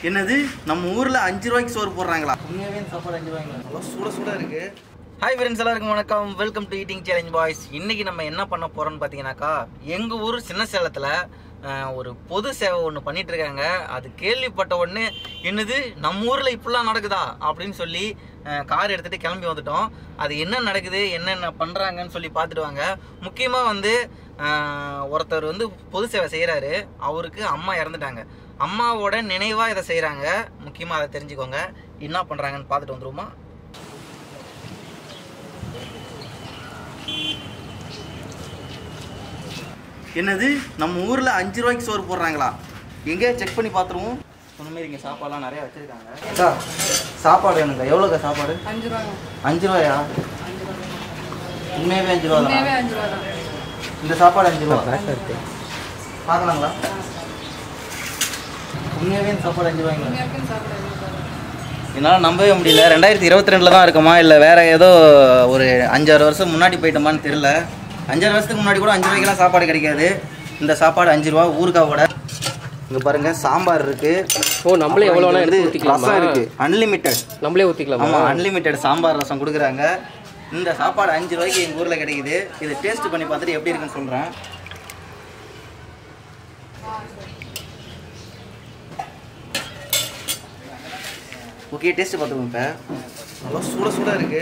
என்னது நம்ம ஊர்ல அஞ்சு ரூபாய்க்கு சோறு போடுறாங்களா உண்மையாவே இந்த சாப்பாடு அஞ்சு ரூபாய்ங்களா நல்லா சுட சுட இருக்கு ஹாய் ஃப்ரெண்ட்ஸ் எல்லாருக்கும் வணக்கம் welcome to eating challenge boys இன்னைக்கு நம்ம என்ன பண்ண போறோம்னு பார்த்தீங்கன்னாக்கா எங்க ஊர் சின்ன சேலத்துல அஹ், ஒரு பொது சேவை ஒன்று பண்ணிட்டு இருக்காங்க அது கேள்விப்பட்ட உடனே என்னது நம்ம ஊர்ல இப்படிலாம் நடக்குதா அப்படின்னு சொல்லி கார் எடுத்துட்டு கிளம்பி வந்துட்டோம் அது என்ன நடக்குது என்னென்ன பண்றாங்கன்னு சொல்லி பார்த்துட்டு வாங்க முக்கியமா வந்து அஹ், ஒருத்தர் வந்து பொது சேவை செய்கிறாரு அவருக்கு அம்மா இறந்துட்டாங்க அம்மாவோட நினைவாக இதை செய்கிறாங்க முக்கியமாக அதை தெரிஞ்சுக்கோங்க என்ன பண்ணுறாங்கன்னு பார்த்துட்டு வந்துருவோமா என்னது நம்ம ஊரில் அஞ்சு ரூபாய்க்கு சோறு போடுறாங்களா எங்கே செக் பண்ணி பார்த்துருவோம் சொன்ன மாதிரி இங்கே சாப்பாடுலாம் நிறையா வச்சுருக்காங்க அக்கா சாப்பாடு வேணுங்க எவ்வளோக்கா சாப்பாடு அஞ்சு ரூபாங்க அஞ்சு ரூபாயா அஞ்சு ரூபா உண்மையாகவே அஞ்சு ரூபா உண்மையாவே தான் அஞ்சு ரூபா தான் இந்த சாப்பாடு அஞ்சு ரூபா பார்க்கலாங்களா உண்மையாகவே இந்த சாப்பாடு அஞ்சு ரூபாய்ங்களா உண்மையாவே சாப்பிட அஞ்சு ரூபா தான் என்னால் நம்பவே முடியல ரெண்டாயிரத்தி இருபத்தி ரெண்டில் தான் இருக்குமா இல்லை வேற ஏதோ ஒரு அஞ்சாறு வருஷம் முன்னாடி போயிட்டோமான்னு தெரில அஞ்சாறு வருஷத்துக்கு முன்னாடி கூட அஞ்சு ரூபாய்க்கெல்லாம் சாப்பாடு கிடைக்காது இந்த சாப்பாடு அஞ்சு ரூபா ஊறுகாவோட இங்கே பாருங்க சாம்பார் இருக்கு ஓ நம்மளே எவ்வளோ வேணா எடுத்து ரசம் ஊற்றிக்கலாமா இருக்கு அன்லிமிட்டெட் நம்மளே ஊற்றிக்கலாமா ஆமாம் அன்லிமிட்டெட் சாம்பார் ரசம் கொடுக்குறாங்க இந்த சாப்பாடு அஞ்சு ரூபாய்க்கு எங்கள் ஊரில் கிடைக்குது இதை டேஸ்ட் பண்ணி பார்த்துட்டு எப்படி இருக்குன்னு சொல்கிறேன் ஓகே டேஸ்ட் பார்த்துக்கோங்க இப்போ நல்லா சுட சுட இருக்கு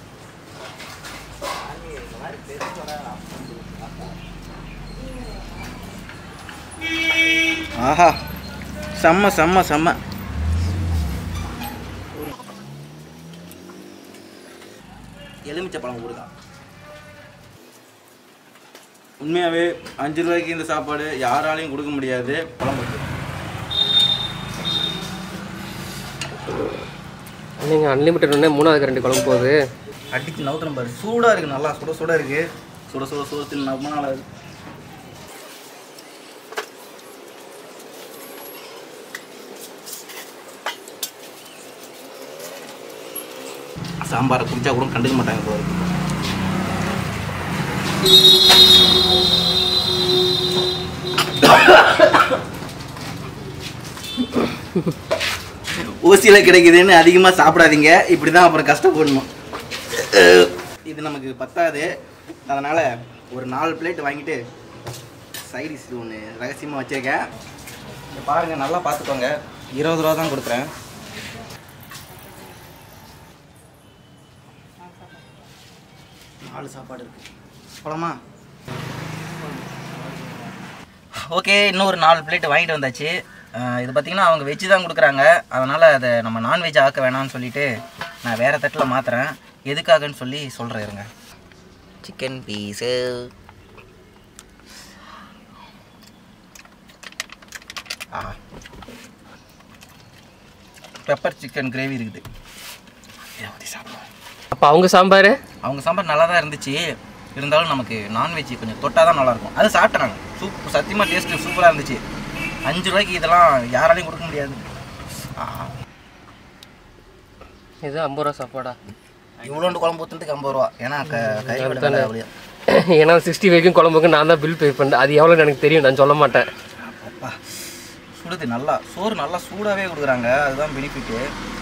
ஆஹா செம்ம செம்ம செம்ம எலுமிச்சை பழம் கொடுக்கா உண்மையாகவே அஞ்சு ரூபாய்க்கு இந்த சாப்பாடு யாராலையும் கொடுக்க முடியாது பழம் இருக்கு நீங்கள் அன்லிமிட்டட் ஒன்று மூணாவது ரெண்டு குழம்பு போகுது அடிச்சு நவுத்தணும் பாரு சூடாக இருக்கு நல்லா சுட சுட இருக்கு சுட சுட சுட தின்னு ரொம்ப நாள் ஆகுது சாம்பாரை குடிச்சா கூட கண்டுக்க மாட்டாங்க போல இருக்கு. ஊசியில் கிடைக்குதுன்னு அதிகமாக சாப்பிடாதீங்க இப்படி தான் அப்புறம் கஷ்டப்படணும் இது நமக்கு பத்தாது அதனால் ஒரு நாலு பிளேட் வாங்கிட்டு சைடிஸ் ஒன்று ரகசியமாக வச்சுருக்கேன் இங்க பாருங்கள் நல்லா பார்த்துக்கோங்க இருபது ரூபா தான் கொடுக்குறேன் நாலு சாப்பாடு இருக்கு போலாமா ஓகே இன்னொரு நாலு பிளேட் வாங்கிட்டு வந்தாச்சு அஹ் இது பார்த்தீங்கன்னா அவங்க வெஜ்ஜு தான் கொடுக்குறாங்க அதனால் அதை நம்ம நான்வெஜ் ஆக்க வேணாம்னு சொல்லிட்டு நான் வேறு தட்டில் மாற்றுறேன் எதுக்காகன்னு சொல்லி சொல்கிறேன் இருங்க சிக்கன் பீஸு ஆ பெப்பர் சிக்கன் கிரேவி இருக்குது இதை ஊத்தி சாப்பிடுவோம் அப்போ அவங்க சாம்பார் அவங்க சாம்பார் நல்லா தான் இருந்துச்சு இருந்தாலும் நமக்கு நான்வெஜ் கொஞ்சம் தொட்டால் தான் நல்லாயிருக்கும் அது சாப்பிட்டேன் நான் சூப் சத்தியமாக டேஸ்ட்டு சூப்பராக இருந்துச்சு அஞ்சு ரூபாய்க்கு இதெல்லாம் யாராலையும் கொடுக்க முடியாது ஆ, இது ஐம்பது ரூபா சாப்பாடா இவ்வளோண்டு குழம்பு ஊற்றுறதுக்கு ஐம்பது ரூபா ஏன்னா க கை விட வேலை அப்படியே ஏன்னா சிக்ஸ்டி ஃபைவ்க்கும் குழம்புக்கும் நான் தான் பில் பே பண்ணேன் அது எவ்வளோன்னு எனக்கு தெரியும் நான் சொல்ல மாட்டேன் அப்பா சுடுது நல்லா சோறு நல்லா சூடாகவே கொடுக்குறாங்க அதுதான் பெனிஃபிட்டு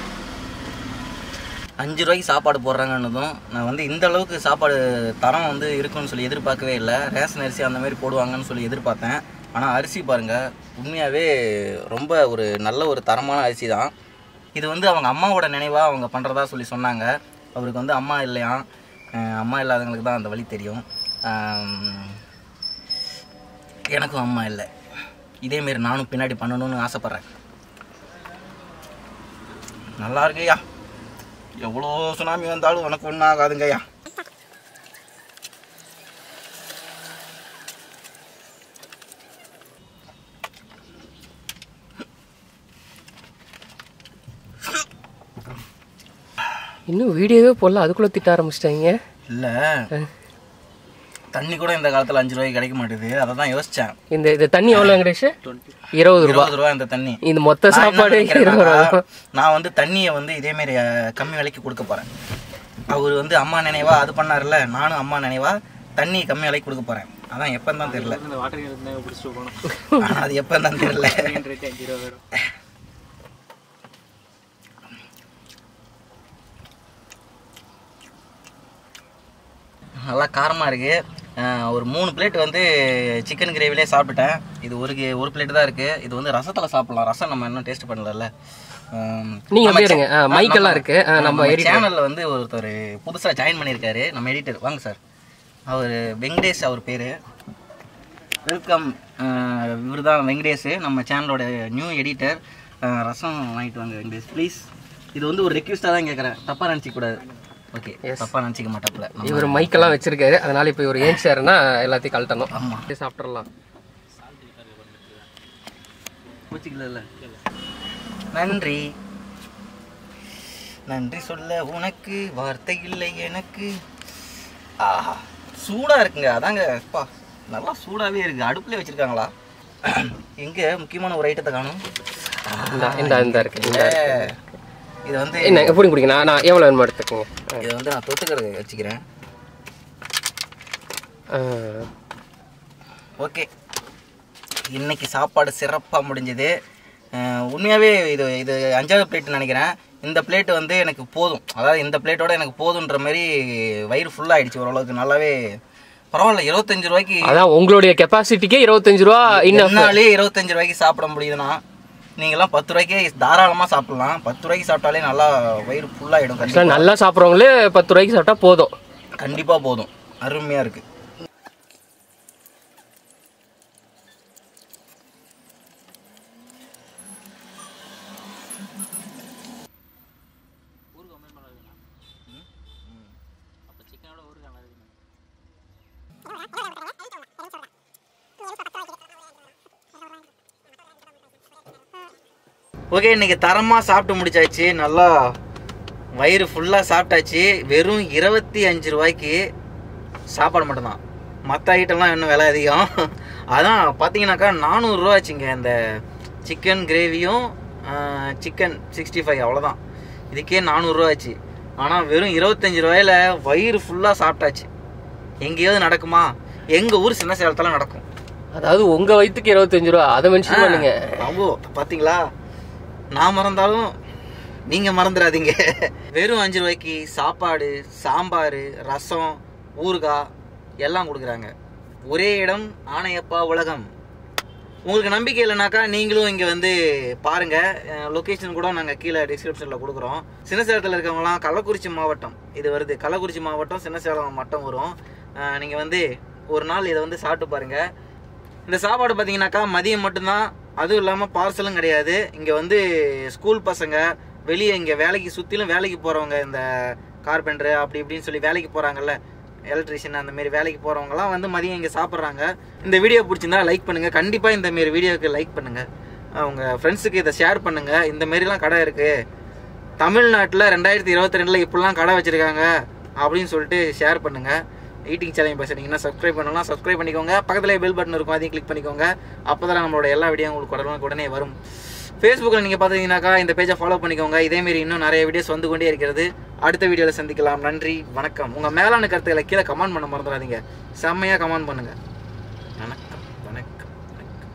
அஞ்சு ரூபாய்க்கு சாப்பாடு போடுறாங்கன்னதும் நான் வந்து இந்த அளவுக்கு சாப்பாடு தரம் வந்து இருக்குன்னு சொல்லி எதிர்பார்க்கவே இல்லை ரேஷன் அரிசி அந்த மாதிரி போடுவாங்கன்னு சொல்லி எதிர்பார்த்தேன் ஆனால் அரிசி பாருங்கள் உண்மையாகவே ரொம்ப ஒரு நல்ல ஒரு தரமான அரிசி தான் இது வந்து அவங்க அம்மாவோட நினைவாக அவங்க பண்ணுறதா சொல்லி சொன்னாங்க அவருக்கு வந்து அம்மா இல்லையாம் அஹ் அம்மா இல்லாதவங்களுக்கு தான் அந்த வழி தெரியும் ஆம், எனக்கும் அம்மா இல்லை இதேமாரி நானும் பின்னாடி பண்ணணும்னு ஆசைப்பட்றேன் நல்லா இருக்குய்யா எவ்வளோ சுனாமி வந்தாலும் உனக்கு ஒன்றும் ஆகாதுங்கய்யா இன்னும் வீடியோவே போடல அதுக்குள்ளே திட்ட ஆரம்பிச்சிட்டாங்க இல்லை தண்ணி கூட இந்த காலத்தில் அஞ்சு ரூபாய்க்கு கிடைக்க மாட்டேது அதை தான் யோசித்தேன் இந்த இது தண்ணி எவ்வளோ வெங்கடேஷ் இருபது ரூபா இருபது ரூபா இந்த தண்ணி இந்த மொத்த நான் என்ன சாப்பாடு இருபது நினைக்கிறேன்னாக்கா, ரூபா நான் வந்து தண்ணியை வந்து இதேமாரி அஹ், கம்மி விலைக்கு கொடுக்க போகிறேன் அவர் வந்து அம்மா நினைவா அது பண்ணார்ல நானும் அம்மா நினைவா தண்ணி கம்மி விலைக்கு கொடுக்க போகிறேன் அதான் எப்போ தான் தெரியல இந்த வாட்டர் கேன் பிடிச்சிட்டு போகணும் ஆனா அது எப்போ தான் தெரியல ரேட் அஞ்சு ரூபா வரும் நல்லா காரமாக இருக்குது ஒரு மூணு பிளேட் வந்து சிக்கன் கிரேவிலே சாப்பிட்டுட்டேன் இது ஒரு கே- ஒரு பிளேட் தான் இருக்குது இது வந்து ரசத்தில் சாப்பிடலாம் ரசம் நம்ம இன்னும் டேஸ்ட் பண்ணல நீங்க அப்படியே இருங்க ஆ, mic எல்லாம் இருக்கு ஆ, நம்ம edit சேனலில் வந்து ஒருத்தர் புதுசாக ஜாயின் பண்ணியிருக்காரு நம்ம எடிட்டர் வாங்க சார் அவர் வெங்கடேஷ் அவர் பேர் வெல்கம் இவர் தான் வெங்கடேஷ் நம்ம சேனலோட நியூ எடிட்டர் ரசம் வாங்கிட்டு வாங்க வெங்கடேஷ் ப்ளீஸ் இது வந்து ஒரு ரெக்வஸ்ட்டாக தான் கேட்குறேன் தப்பாக நினச்சிக்க கூடாது ஓகே தப்பாக நினச்சிக்க மாட்டாப்புல நம்ம- இவர் மைக்கெல்லாம் வச்சிருக்காரு அதனால இப்போ இவர் ஏஞ்சாருன்னா எல்லாத்தையும் கழட்டணும் ஆமா. அப்படியே சாப்பிட்றலாம் பூச்சிக்கல நன்றி நன்றி சொல்ல உனக்கு வார்த்தை இல்லை எனக்கு ஆஹா சூடா இருக்குங்க அதாங்க அப்பா நல்லா சூடாவே இருக்கு அடுப்புல வச்சிருக்காங்களா எங்க முக்கியமான ஒரு ஐட்டத்தை காணும் இந்த இந்த இந்த இருக்கு இந்த இது வந்து என்ன எப்படி குடிங்க நான் நான் எவ்வளோ வேணுமா எடுத்துக்கோங்க இதை வந்து நான் தொட்டுக்கிறது வச்சுக்கிறேன் ஆ, ஓகே இன்னைக்கு சாப்பாடு சிறப்பாக முடிஞ்சது உண்மையாகவே இது இது அஞ்சாவது பிளேட் நினைக்கிறேன் இந்த பிளேட் வந்து எனக்கு போதும் அதாவது இந்த பிளேட்டோட எனக்கு போதுன்ற மாதிரி வயிறு ஃபுல்லாகிடுச்சு ஓரளவுக்கு நல்லாவே பரவாயில்ல இருபத்தஞ்சு ரூபாய்க்கு அதான் உங்களுடைய கெப்பாசிட்டிக்கே இருபத்தஞ்சு ரூபா இன்னும் என்னாலே இருபத்தஞ்சு ரூபாய்க்கு சாப்பிட முடியுதுன்னா நீங்களாம் பத்து ரூபாய்க்கே தாராளமாக சாப்பிடலாம் பத்து ரூபாய்க்கு சாப்பிட்டாலே நல்லா வயிறு ஃபுல்லாகிடும் கண்டிப்பாக நல்லா சாப்பிட்றவங்களே பத்து ரூபாய்க்கு சாப்பிட்டா போதும் கண்டிப்பாக போதும் அருமையாக இருக்குது ஓகே இன்னைக்கு தரமாக சாப்பிட்டு முடிச்சாச்சு நல்லா வயிறு ஃபுல்லாக சாப்பிட்டாச்சு வெறும் இருபத்தி அஞ்சு ரூபாய்க்கு சாப்பாடு மட்டும்தான் மற்ற ஐட்டம்லாம் இன்னும் விலை அதிகம் அதான் பார்த்தீங்கன்னாக்கா நானூறுரூவா ஆச்சுங்க இந்த சிக்கன் கிரேவியும் சிக்கன் சிக்ஸ்டி ஃபைவ் அவ்வளோதான் இதுக்கே நானூறுரூவா ஆச்சு ஆனால் வெறும் இருபத்தஞ்சு ரூபாயில வயிறு ஃபுல்லாக சாப்பிட்டாச்சு எங்கேயாவது நடக்குமா எங்கள் ஊர் சின்ன சேலத்தில் நடக்கும் அதாவது உங்க வயிற்றுக்கு இருபத்தஞ்சு ரூபா அதை மென்ஷன் பண்ணுங்க அவ்வளோ பார்த்தீங்களா நான் மறந்தாலும் நீங்க மறந்துடாதீங்க வெறும் அஞ்சு ரூபாய்க்கு சாப்பாடு சாம்பார் ரசம் ஊறுகாய் எல்லாம் கொடுக்குறாங்க ஒரே இடம் ஆணையப்பா உலகம் உங்களுக்கு நம்பிக்கை இல்லைனாக்கா நீங்களும் இங்கே வந்து பாருங்க லொக்கேஷன் கூட நாங்கள் கீழே டிஸ்கிரிப்ஷனில் கொடுக்குறோம் சின்ன சேலத்தில் இருக்கவங்களாம் கள்ளக்குறிச்சி மாவட்டம் இது வருது கள்ளக்குறிச்சி மாவட்டம் சின்ன சேலம் மட்டும் வரும் நீங்கள் வந்து ஒரு நாள் இதை வந்து சாப்பிட்டு பாருங்க இந்த சாப்பாடு பார்த்தீங்கன்னாக்கா மதியம் மட்டும்தான் அதுவும் இல்லாமல் பார்சலும் கிடையாது இங்கே வந்து ஸ்கூல் பசங்க வெளியே இங்கே வேலைக்கு சுற்றிலும் வேலைக்கு போகிறவங்க இந்த கார்பெண்டர் அப்படி இப்படின்னு சொல்லி வேலைக்கு போகிறாங்கல்ல எலக்ட்ரிஷியன் அந்த மாதிரி வேலைக்கு போகிறவங்கலாம் வந்து மதியம் இங்கே சாப்பிட்றாங்க இந்த வீடியோ பிடிச்சிருந்தா லைக் பண்ணுங்கள் கண்டிப்பாக இந்த மாரி வீடியோவுக்கு லைக் பண்ணுங்கள் உங்கள் ஃப்ரெண்ட்ஸுக்கு இதை ஷேர் பண்ணுங்கள் இந்த மாரிலாம் கடை இருக்குது தமிழ்நாட்டில் ரெண்டாயிரத்தி இருபத்தி ரெண்டில் இப்படிலாம் கடை வச்சுருக்காங்க அப்படின்னு சொல்லிட்டு ஷேர் பண்ணுங்கள் ஈட்டிங் சேனல் பேசுறீங்கன்னா சப்ஸ்கிரைப் பண்ணலாம் சப்ஸ்கிரைப் பண்ணிக்கோங்க பக்கத்துலேயே பெல் பட்டன் இருக்கும் அதையும் கிளிக் பண்ணிக்கோங்க அப்போ தான் நம்மளோட எல்லா வீடியோ உங்களுக்கு உடனே உடனே வரும் ஃபேஸ்புக்கில் நீங்கள் பார்த்தீங்கன்னாக்கா இந்த பேஜை ஃபாலோ பண்ணிக்கோங்க இதேமாரி இன்னும் நிறைய வீடியோஸ் வந்து கொண்டே இருக்கிறது அடுத்த வீடியோவில் சந்திக்கலாம் நன்றி வணக்கம் உங்கள் மேலான கருத்துக்களை கீழே கமெண்ட் பண்ண மறந்துடாதீங்க செம்மையாக கமெண்ட் பண்ணுங்கள்